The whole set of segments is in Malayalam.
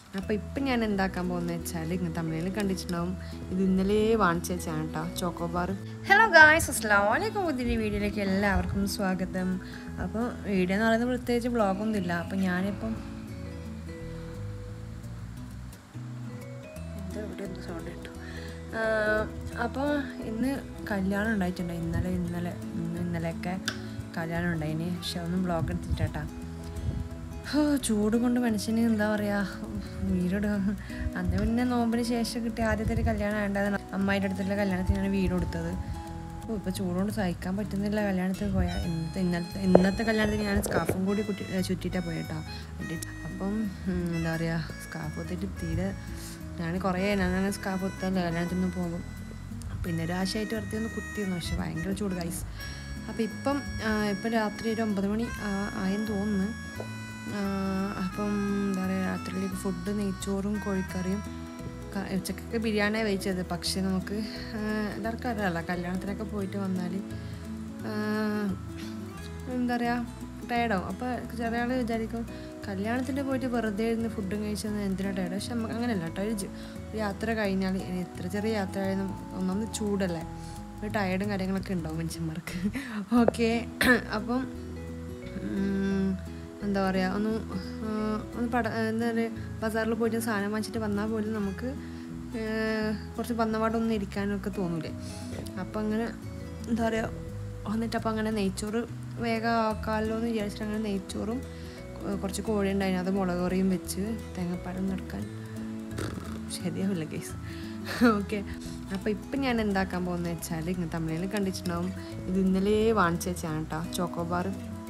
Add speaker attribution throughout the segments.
Speaker 1: അപ്പോൾ ഇപ്പം ഞാൻ എന്താക്കാൻ പോകുന്നത് വെച്ചാൽ ഇങ്ങനെ തമിഴിൽ കണ്ടിട്ടുണ്ടാവും ഇത് ഇന്നലെ വാങ്ങിച്ച വെച്ചാണ് കേട്ടോ ചോക്കോബാർ ഹലോ ഗായ്സ് അസ്ലാം വലൈക്കും പുതിയ വീഡിയോയിലേക്ക് എല്ലാവർക്കും സ്വാഗതം അപ്പോൾ വീഡിയോ എന്ന് പറയുന്നത് പ്രത്യേകിച്ച് വ്ളോഗൊന്നും ഇല്ല അപ്പോൾ ഞാനിപ്പം എന്താ ഇവിടെ എന്ത് സൗണ്ട് കിട്ടും അപ്പോൾ ഇന്ന് കല്യാണം ഉണ്ടായിട്ടുണ്ട് ഇന്നലെ ഇന്നലെ ഇന്ന് ഇന്നലെയൊക്കെ കല്യാണം ഉണ്ടായിന് പക്ഷെ ഒന്നും ബ്ലോഗ് എടുത്തിട്ടാ ഹോ, ചൂട് കൊണ്ട് മനുഷ്യന് എന്താ പറയുക വീട് അന്ന് പിന്നെ നോമ്പിന് ശേഷം കിട്ടിയ ആദ്യത്തെ ഒരു കല്യാണം വേണ്ടതാണ് അമ്മായിൻ്റെ അടുത്തുള്ള കല്യാണത്തിനാണ് വീട് കൊടുത്തത് ഓ ഇപ്പോൾ ചൂടുകൊണ്ട് സഹിക്കാൻ പറ്റുന്നില്ല കല്യാണത്തിന് പോയാൽ ഇന്നത്തെ ഇന്നത്തെ ഇന്നത്തെ കല്യാണത്തിന് ഞാൻ സ്കാഫും കൂടി കുട്ടി ചുറ്റിയിട്ടാണ് പോയിട്ടോ അപ്പം ഉം, എന്താ പറയുക സ്കാഫ് കുത്തിയിട്ട് തീരെ ഞാൻ കുറേ ഞാൻ സ്കാഫ് കുത്തല്ല കല്യാണത്തിന് പോകും പിന്നെ ഒരാശയായിട്ട് വെറുതെ ഒന്ന് കുത്തിയിരുന്നു പക്ഷെ ഭയങ്കര ചൂട് ഗൈസ് അപ്പം ഇപ്പം ആ, ഇപ്പം രാത്രി ഒരു ഒമ്പത് മണി ആ, ആയെന്ന് തോന്നുന്നു ആ, അപ്പം എന്താ പറയുക രാത്രിയിലേക്ക് ഫുഡ് നെയ്ച്ചോറും കോഴിക്കറിയും ക- ഉച്ചക്കൊക്കെ ബിരിയാണിയാണ് കഴിച്ചത് പക്ഷേ നമുക്ക് ആ, എല്ലാവർക്കും അറിയാമല്ലോ കല്യാണത്തിനൊക്കെ പോയിട്ട് വന്നാൽ എന്താ പറയുക ടയർഡാവും അപ്പോൾ ചെറിയ ആൾ വിചാരിക്കും കല്യാണത്തിന് പോയിട്ട് വെറുതെ ഇരുന്ന് ഫുഡും കഴിച്ചത് എന്തിനാ ടയർഡ് പക്ഷെ നമുക്ക് അങ്ങനെയല്ല കേട്ടോ ഒരു ജ- ഒരു യാത്ര കഴിഞ്ഞാൽ ഇനി എത്ര ചെറിയ യാത്ര ആയാലും ഒന്നാമത് ചൂടല്ലേ ഒരു ടയർഡും കാര്യങ്ങളൊക്കെ ഉണ്ടാവും മനുഷ്യന്മാർക്ക് ഓക്കെ അപ്പം ഉം, എന്താ പറയുക ഒന്ന് ആ, ഒന്ന് പട എന്താ പറയുക ബസാറിൽ പോയിട്ട് സാധനം വാങ്ങിച്ചിട്ട് വന്നാൽ പോലും നമുക്ക് ആ, കുറച്ച് വന്നപാടൊന്നും ഇരിക്കാനൊക്കെ തോന്നൂലേ അപ്പം അങ്ങനെ എന്താ പറയുക വന്നിട്ട് അപ്പം അങ്ങനെ നെയ്ച്ചോറ് വേഗം ആക്കാമല്ലോ എന്ന് വിചാരിച്ചിട്ട് അങ്ങനെ നെയ്ച്ചോറും ആ, കുറച്ച് കോഴി ഉണ്ടായിരുന്നു അത് മുളക് കറിയും വെച്ച് തേങ്ങാപ്പാലും നടക്കാൻ ശരിയാവില്ല കേസ് ഓക്കെ അപ്പോൾ ഇപ്പം ഞാൻ എന്താക്കാൻ പോകുന്നത് വെച്ചാൽ ഇങ്ങനെ തമിഴിൽ കണ്ടിട്ടുണ്ടാവും ഇത് ഇന്നലെ വാങ്ങിച്ച വെച്ചാണ് കേട്ടോ ചോക്കോബാർ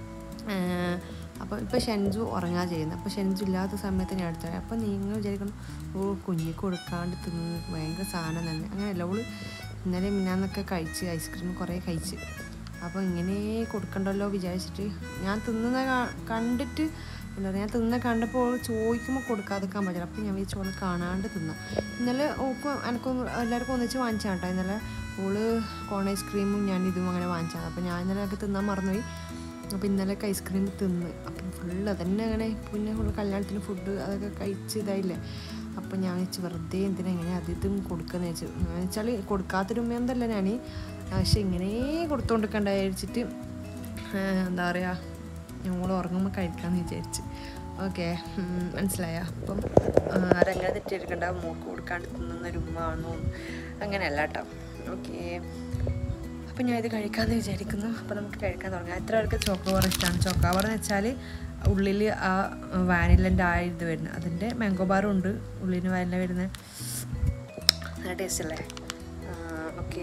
Speaker 1: അപ്പോൾ ഇപ്പോൾ ഷെൻജു ഉറങ്ങാൻ ചെയ്യുന്നത് അപ്പോൾ ഷെൻജു ഇല്ലാത്ത സമയത്ത് ഞാൻ എടുത്തത് അപ്പോൾ നിങ്ങൾ വിചാരിക്കണം ഓ കുഞ്ഞിക്ക് കൊടുക്കാണ്ട് തിന്ന് ഭയങ്കര സാധനം തന്നെ അങ്ങനെയല്ല ഓള് ഇന്നലെ മിന്നാന്നൊക്കെ കഴിച്ച് ഐസ്ക്രീം കുറേ കഴിച്ച് അപ്പോൾ ഇങ്ങനെ കൊടുക്കണ്ടല്ലോ വിചാരിച്ചിട്ട് ഞാൻ തിന്നുന്ന കാ- കണ്ടിട്ട് എന്താ പറയുക ഞാൻ തിന്ന കണ്ടപ്പോൾ ഓള് ചോദിക്കുമ്പോൾ കൊടുക്കാതിരിക്കാൻ പറ്റില്ല അപ്പോൾ ഞാൻ വിചാരിച്ചു ഓള് കാണാണ്ട് തിന്നാം ഇന്നലെ ഓക്കും എനക്കും എല്ലാവർക്കും ഒന്നിച്ച് വാങ്ങിച്ചാൽ കേട്ടോ ഇന്നലെ ഓള് കോൺ ഐസ്ക്രീമും ഞാൻ ഇതും അങ്ങനെ വാങ്ങിച്ചതാണ് അപ്പോൾ ഞാൻ ഇന്നലെ ഒക്കെ തിന്നാൻ മറന്നുപോയി അപ്പോൾ ഇന്നലെയൊക്കെ ഐസ്ക്രീം തിന്ന് അപ്പം ഫുള്ള് അതന്നെ അങ്ങനെ പിന്നെ ഫുള്ള് കല്യാണത്തിന് ഫുഡ് അതൊക്കെ കഴിച്ച് ഇതായില്ലേ അപ്പം ഞാൻ വെച്ച് വെറുതെ എന്തിനാ ഇങ്ങനെ അത് ഇതും കൊടുക്കുന്ന വെച്ചു എന്ന് വെച്ചാൽ കൊടുക്കാത്തൊരു ഉമ്മയൊന്നല്ല ഞാൻ പക്ഷെ ഇങ്ങനെ കൊടുത്തുകൊണ്ടിരിക്കണ്ട വിചാരിച്ചിട്ട് ആ, എന്താ പറയുക ഞങ്ങൾ ഉറങ്ങുമ്പോൾ കഴിക്കാമെന്ന് വിചാരിച്ച് ഓക്കെ മനസ്സിലായ അപ്പം ആരെങ്ങനെ തെറ്റിയെടുക്കണ്ട മൂക്ക് കൊടുക്കാണ്ട് തിന്നുന്ന ഒരു ഉമ്മ ആണെന്നോ അങ്ങനെയല്ല കേട്ടോ ഓക്കെ അപ്പം ഞാൻ ഇത് കഴിക്കാമെന്ന് വിചാരിക്കുന്നു അപ്പോൾ നമുക്ക് കഴിക്കാൻ തുടങ്ങാം എത്ര പേർക്ക് ചോക്കോബാർ ഇഷ്ടമാണ് ചോക്കോബാർ എന്ന് വെച്ചാൽ ഉള്ളിൽ ആ വാനിലൻ്റെ ആ ഇത് വരുന്നത് അതിൻ്റെ മാംഗോ ബാറും ഉണ്ട് ഉള്ളിന് വാനില വരുന്നത് നല്ല ടേസ്റ്റ് അല്ലേ ഓക്കെ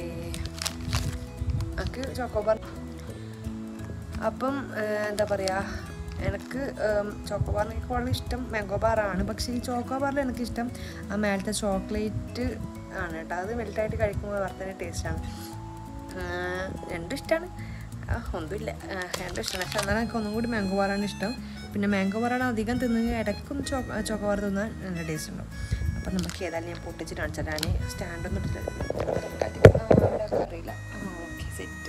Speaker 1: എനിക്ക് ചോക്കോബാർ അപ്പം ഏഹ്, എന്താ പറയുക എനിക്ക് ചോക്കോബാറിനൊക്കെ വളരെ ഇഷ്ടം മാംഗോ ബാറാണ് പക്ഷേ ഈ ചോക്കോബാറിൽ എനിക്കിഷ്ടം ആ മേലത്തെ ചോക്ലേറ്റ് ആണ് കേട്ടോ അത് മെൽറ്റായിട്ട് കഴിക്കുമ്പോൾ വർത്തന ടേസ്റ്റാണ് രണ്ടും ഇഷ്ടമാണ് ഒന്നുമില്ല ആ, രണ്ടും ഇഷ്ടമാണ് പക്ഷെ എന്നാലും എനിക്ക് ഒന്നും കൂടി മാംഗോ ബാറാണ് ഇഷ്ടം പിന്നെ മാംഗോ ബാറാണ് അധികം തിന്നുക ഇടയ്ക്കൊന്ന് ചോ ചോക്കോബാർ തിന്നാൻ നല്ല ടേസ്റ്റ് ഉണ്ടാവും അപ്പം നമുക്ക് ഏതായാലും ഞാൻ പൊട്ടിച്ചിട്ട് കാണിച്ചാൽ ഞാൻ സ്റ്റാൻഡൊന്നും ഇട്ടിട്ട് അറിയില്ല ആ ഓക്കെ സെറ്റ്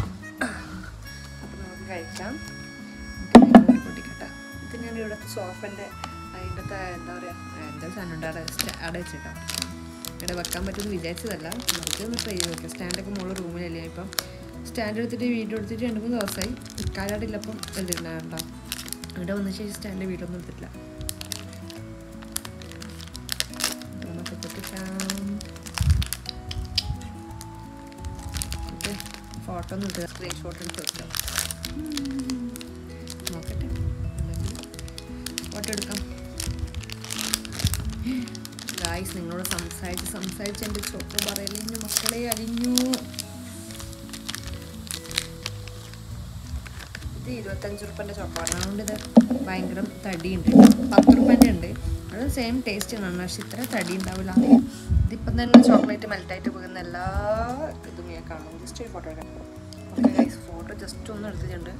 Speaker 1: അപ്പം നമുക്ക് കഴിക്കാം പൊട്ടിക്കട്ടെ ഇത് ഞാൻ ഇവിടെ സോഫൻ്റെ അതിൻ്റെ എന്താ പറയുക എന്താ സാധനം ഉണ്ട് അവിടെ സ്റ്റ- അവിടെ വെച്ചിട്ടോ ഇവിടെ വെക്കാൻ പറ്റുമെന്ന് വിചാരിച്ചതല്ല നമുക്ക് ഒന്ന് ട്രൈ ചെയ്ത് നോക്കാം സ്റ്റാൻഡൊക്കെ മുകളിൽ റൂമിലല്ലേ ഇപ്പം സ്റ്റാൻഡ് എടുത്തിട്ട് വീഡിയോ എടുത്തിട്ട് രണ്ട് മൂന്ന് ദിവസമായി കാലാടില്ലപ്പം എന്തിരുന്നാണ്ടോ ഇവിടെ വന്ന ശേഷം സ്റ്റാൻഡ് വീടൊന്നും എടുത്തിട്ടില്ല നമുക്ക് പൊട്ടിക്കാം ഓക്കെ ഫോട്ടോ ഒന്നും എടുക്കുക സ്ക്രീൻഷോട്ട് എടുത്ത് വെക്കാം നോക്കട്ടെ ഫോട്ടോ എടുക്കാം ഗായ്സ് നിങ്ങളോട് സംസാരിച്ച് സംസാരിച്ച് എൻ്റെ ചോക്ക് പറയലിഞ്ഞു മക്കളെ അലിഞ്ഞു ഇത് ഇരുപത്തഞ്ച് റുപ്പൻ്റെ ചോക്കോണ് അതുകൊണ്ട് ഇത് ഭയങ്കര തടിയുണ്ട് പത്ത് റുപ്പൻ്റെ ഉണ്ട് അത് സെയിം ടേസ്റ്റ് ആണ് പക്ഷെ ഇത്ര തടി ഉണ്ടാവില്ല ഇതിപ്പം തന്നെ ചോക്ലേറ്റ് മെൽറ്റായിട്ട് പോകുന്ന എല്ലാ ഇതും ഞാൻ കാണും ജസ്റ്റ് ഒരു ഫോട്ടോ എടുക്കാം ഓക്കെ ഗൈസ് ഫോട്ടോ ജസ്റ്റ് ഒന്ന് എടുത്തിട്ടുണ്ട്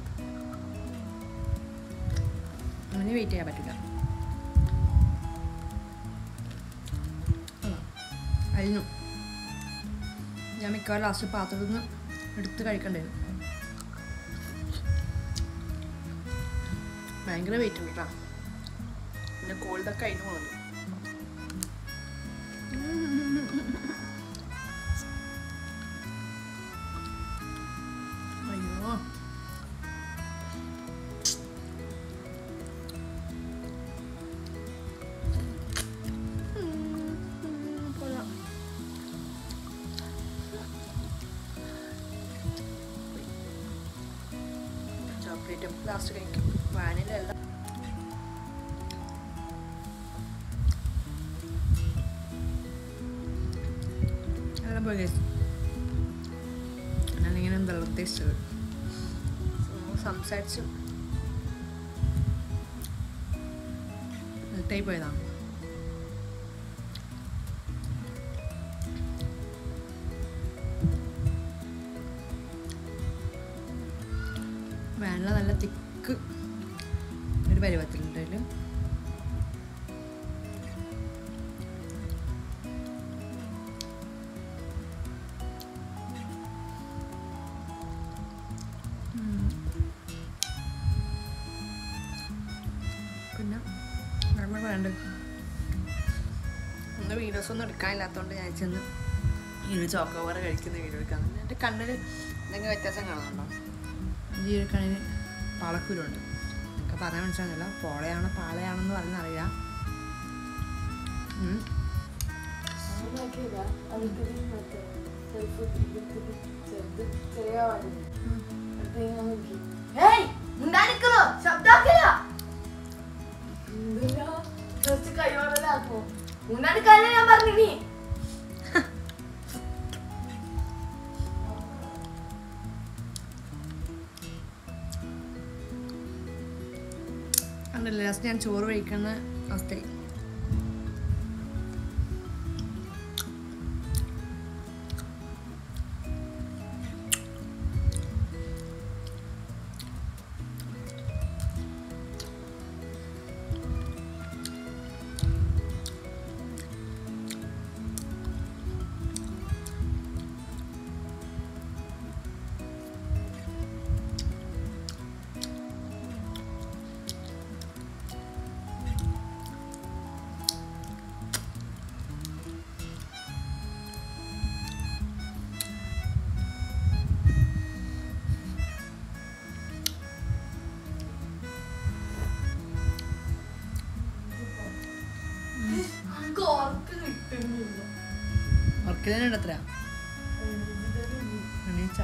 Speaker 1: അങ്ങനെ വെയിറ്റ് ചെയ്യാൻ പറ്റില്ല കഴിഞ്ഞു ഞാൻ മിക്കവാറും ലാസ്റ്റ് പാത്രത്തിൽ നിന്ന് എടുത്ത് കഴിക്കേണ്ടി വരും ഭയങ്കര വെയിറ്റ് ഉണ്ട് കേട്ടോ എൻ്റെ കോൾഡൊക്കെ കഴിഞ്ഞു പോകുന്നു കൂട്ടിയിട്ടും ലാസ്റ്റ് കഴിക്കും വാനില എല്ലാം എല്ലാം പോയി കഴിച്ചു ഞാനിങ്ങനെ എന്തല്ല ഉദ്ദേശിച്ചത് സംസാരിച്ചു ലേറ്റായി പോയതാണ് വെള്ളം നല്ല തിക്ക് ഒരു പരുവത്തിലുണ്ട് അതിൽ പിന്നെ നമ്മൾ വേണ്ട ഒന്ന് വീഡിയോസ് ഒന്നും എടുക്കാനില്ലാത്തതുകൊണ്ട് ഞാൻ ചെന്ന് ഈ ഒരു ചോക്കോവർ കഴിക്കുന്ന വീഡിയോ എടുക്കാൻ എൻ്റെ കണ്ണിൽ എന്തെങ്കിലും വ്യത്യാസം കാണുന്നുണ്ടോ ഈ ഒരു കണ്ണിന് പാളക്കുരുണ്ട് എനിക്ക് പറയാൻ മനസ്സിലാകുന്നില്ല പോളയാണോ പാളയാണെന്ന് പറഞ്ഞറിയില്ല ഉം.
Speaker 2: ഏയ് മുണ്ടാനിക്കണോ ശബ്ദാക്കില്ല കൈവാടലാക്കോ മുണ്ടാനിക്കാനെ ഞാൻ പറഞ്ഞിനി
Speaker 1: കണ്ടില്ല ലാസ്റ്റ് ഞാൻ ചോറ് കഴിക്കുന്ന അവസ്ഥയായി
Speaker 2: നമുക്ക് ഓർക്ക് കിട്ടുന്നില്ല
Speaker 1: ഉറക്കതിനുണ്ട് എത്ര എണീച്ചാ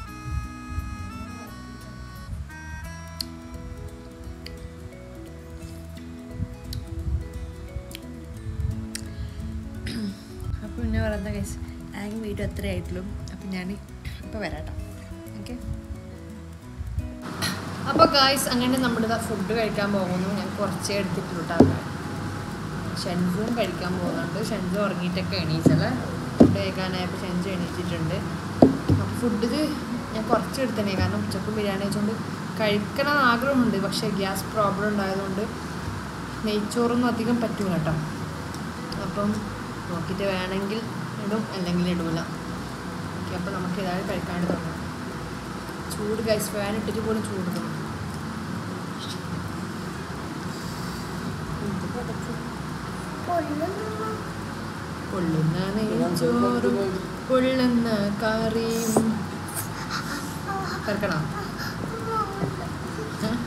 Speaker 1: അപ്പോൾ പിന്നെ പറയുന്ന കേസ് ആകെ വീഡിയോ എത്ര ആയിട്ടുള്ളൂ അപ്പം ഞാൻ ഇപ്പോൾ വരാട്ടോ ഓക്കെ അപ്പോൾ ഗായ്സ് അങ്ങനെ നമ്മുടെ ഫുഡ് കഴിക്കാൻ പോകുന്നു ഞാൻ കുറച്ചേ എടുത്തിട്ടുള്ളൂ കേട്ടോ ഷെൻസും കഴിക്കാൻ പോകുന്നുണ്ട് ഷെൻസു ഉറങ്ങിയിട്ടൊക്കെ എണീച്ചല്ലേ ഫുഡ് കഴിക്കാനായപ്പോൾ ഷെൻസു എണീച്ചിട്ടുണ്ട് അപ്പോൾ ഫുഡ് ഞാൻ കുറച്ച് എടുത്തന്നെ കാരണം ഉച്ചക്കും ബിരിയാണി വെച്ചുകൊണ്ട് കഴിക്കണം എന്ന് ആഗ്രഹമുണ്ട് പക്ഷേ ഗ്യാസ് പ്രോബ്ലം ഉണ്ടായതുകൊണ്ട് നെയ്ച്ചോറൊന്നും അധികം പറ്റൂല കേട്ടോ അപ്പം നോക്കിയിട്ട് വേണമെങ്കിൽ ഇടും അല്ലെങ്കിൽ ഇടൂല ഓക്കെ അപ്പോൾ നമുക്ക് ഏതായാലും കഴിക്കാണ്ട് തുടങ്ങാം ചൂട് ഗൈസ് ഫാൻ ഇട്ടിട്ട് പോലും ചൂട് തോന്നും പൊള്ളുന്ന നെയ്ച്ചോറും പൊള്ളുന്ന കറിയും കറക്കണോ ഏ?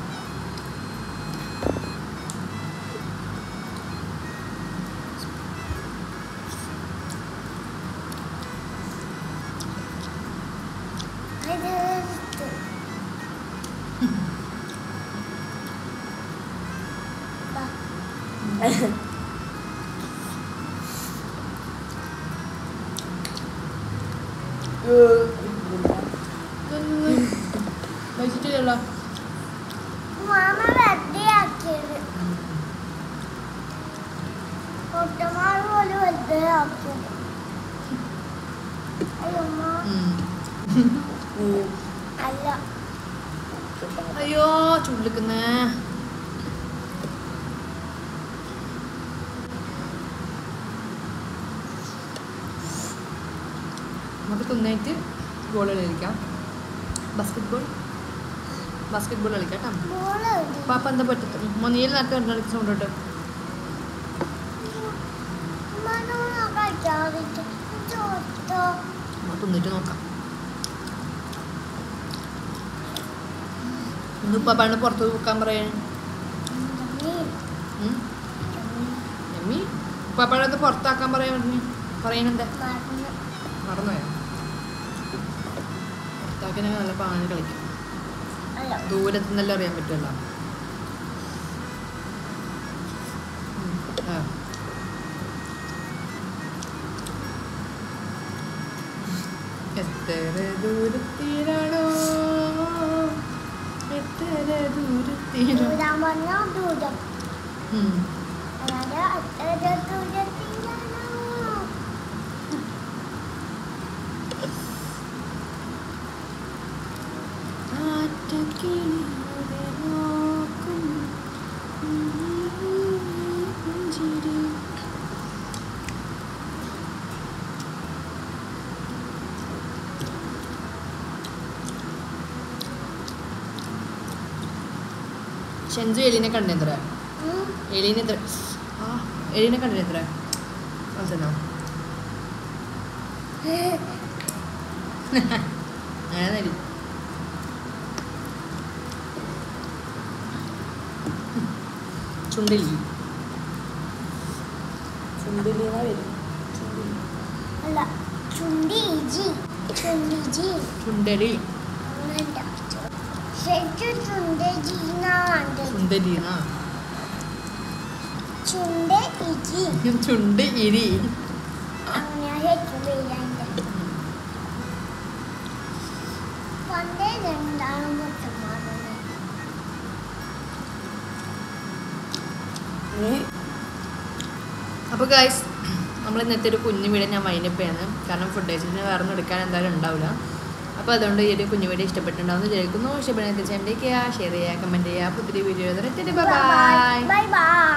Speaker 1: കഴിച്ചിട്ടില്ലല്ലോ
Speaker 3: മാമ വെറുതെയാക്കിയത് പൊട്ടമാർ പോലും വെറുതെ ആക്കും അയ്യമ്മ
Speaker 1: ഉം.
Speaker 3: അല്ല
Speaker 1: അയ്യോ ചുള്ളിക്കുന്നേ നമുക്ക് തിന്നായിട്ട് ബോൾ കളിക്കാം ബാസ്കറ്റ് ബോൾ ബാസ്കറ്റ് ബോൾ കളിക്കാം കേട്ടോ
Speaker 3: മോള്
Speaker 1: പാപ്പ എന്താ പറ്റത്ത് മൊന്നിയിൽ നേരത്തെ കളിച്ച കൊണ്ടോട്ട്
Speaker 3: കളിക്കാതിട്ട് ചോട്ടോ
Speaker 1: നമ്മൾ തിന്നിട്ട് നോക്കാം ഇന്ന് പാപ്പാണ് പുറത്ത് വെക്കാൻ പറയാൻ എമ്മി പാപ്പാടെ അത് പുറത്താക്കാൻ പറയാൻ പറഞ്ഞു പറയണെന്താ
Speaker 3: മറന്നു
Speaker 1: മറന്നുപോയോ പുറത്താക്കിനെ നല്ല പാണ് കളിക്കും
Speaker 3: അല്ല
Speaker 1: ദൂരത്ത് നിന്നെല്ലാം അറിയാൻ പറ്റുമല്ലോ ഉം. ആ. എത്ര ദൂരത്തിലാണോ എത്ര ദൂരത്തിലാണോ
Speaker 3: ദൂരം പറഞ്ഞാൽ ദൂരം
Speaker 1: ഉം.
Speaker 3: അതായത് എത്ര ദൂരത്തിലാണോ
Speaker 1: ആറ്റക്കിളിയുടെ നോക്കും പുഞ്ചിരി. ഷെഞ്ചു എലിനെ കണ്ടെത്ര
Speaker 3: ഉം.
Speaker 1: എലിനെ എത്ര ആ എലിനെ കണ്ടെത്ര മനസ്സിലാ അങ്ങനെ ചുണ്ടിലി ചുണ്ടിലി എന്നാ വരും
Speaker 3: അല്ല ചുണ്ടി ഇജി ചുണ്ടി ജി
Speaker 1: ചുണ്ടലി
Speaker 3: അങ്ങനല്ല ശരിക്കും ചുണ്ട് ജീനാണ്ട്
Speaker 1: ചുണ്ടലി എന്നാ
Speaker 3: ചുണ്ട് ഇജി
Speaker 1: ചുണ്ട് ഇരി
Speaker 3: അങ്ങനെ ശരിക്കും വീഴാണ്ട് പണ്ടേ രണ്ടാണ് മുട്ടമാറുന്നത്
Speaker 1: അപ്പോൾ ഗായ്സ് നമ്മൾ ഇന്നത്തെ ഒരു കുഞ്ഞു വീഡിയോ ഞാൻ വൈൻഡപ്പ് ചെയ്യാണ് കാരണം ഫുഡ് കഴിച്ചിട്ട് വേറെ ഒന്നും എടുക്കാൻ എന്തായാലും ഉണ്ടാവില്ല അപ്പോൾ അതുകൊണ്ട് ഈ ഒരു കുഞ്ഞു വീഡിയോ ഇഷ്ടപ്പെട്ടിട്ടുണ്ടാവുമെന്ന് വിചാരിക്കുന്നു ഇഷ്ടപ്പെടുന്ന തീർച്ചയായും ഷെയർ ചെയ്യുക കമൻറ്റ് ചെയ്യുക പുതിയ വീഡിയോ ബൈ
Speaker 3: ബൈ ബൈ